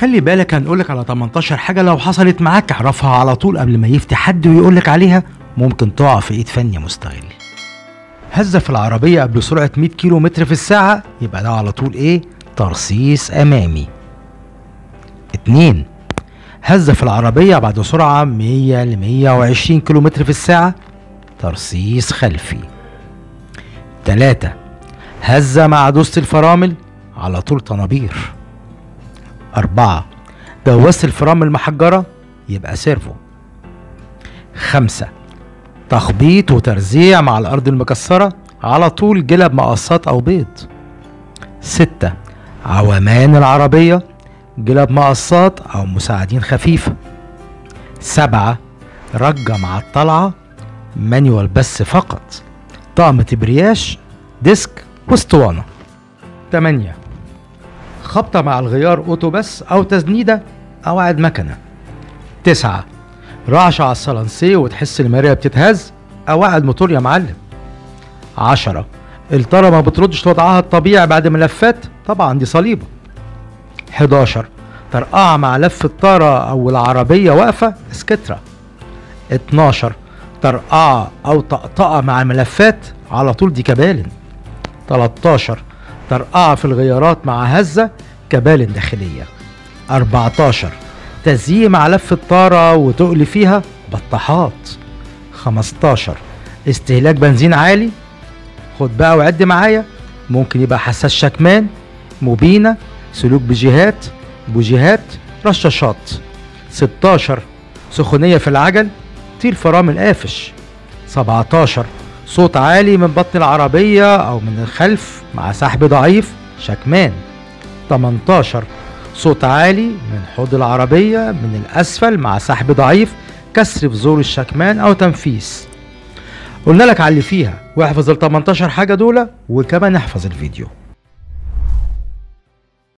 خلي بالك هنقولك على 18 حاجة لو حصلت معاك اعرفها على طول قبل ما يفتي حد ويقولك عليها ممكن تقع في ايد فني مستغل هزة في العربية قبل سرعة 100 كيلو متر في الساعة يبقى ده على طول ايه ترصيص امامي اتنين هزة في العربية بعد سرعة 100 ل 120 كيلو متر في الساعة ترصيص خلفي تلاتة هزة مع دوسة الفرامل على طول طنابير أربعة دوست الفرامل محجرة يبقى سيرفو خمسة تخبيط وترزيع مع الأرض المكسرة على طول جلب مقصات أو بيض ستة عومان العربية جلب مقصات أو مساعدين خفيفة سبعة رجة مع الطلعة مانيوال بس فقط طقم تبرياش ديسك واسطوانة تمانية خبطة مع الغيار أوتو بس أو تزنيدة قواعد مكنة تسعة رعشة على الصلنسيه وتحس المراية بتتهز قواعد موتور يا معلم عشرة الطارة ما بتردش وضعها الطبيعي بعد ما لفات طبعا دي صليبة 11 طرقعة مع لف الطارة أو العربية واقفة اسكترا 12 طرقعة أو طقطقة مع ملفات على طول دي كبالن 13 طرقعة في الغيارات مع هزة كبالن داخلية 14 تزييق مع لف الطارة وتقلي فيها بطاحات 15 استهلاك بنزين عالي خد بقى وعد معايا ممكن يبقى حساس شكمان مبينة سلوك بجهات بوجيهات رشاشات 16 سخونية في العجل طير فرامل قافش 17 صوت عالي من بطن العربية أو من الخلف مع سحب ضعيف شكمان 18 صوت عالي من حوض العربية من الأسفل مع سحب ضعيف كسر في زور الشكمان أو تنفيس قلنا لك على اللي فيها واحفظ ال 18 حاجة دول وكمان احفظ الفيديو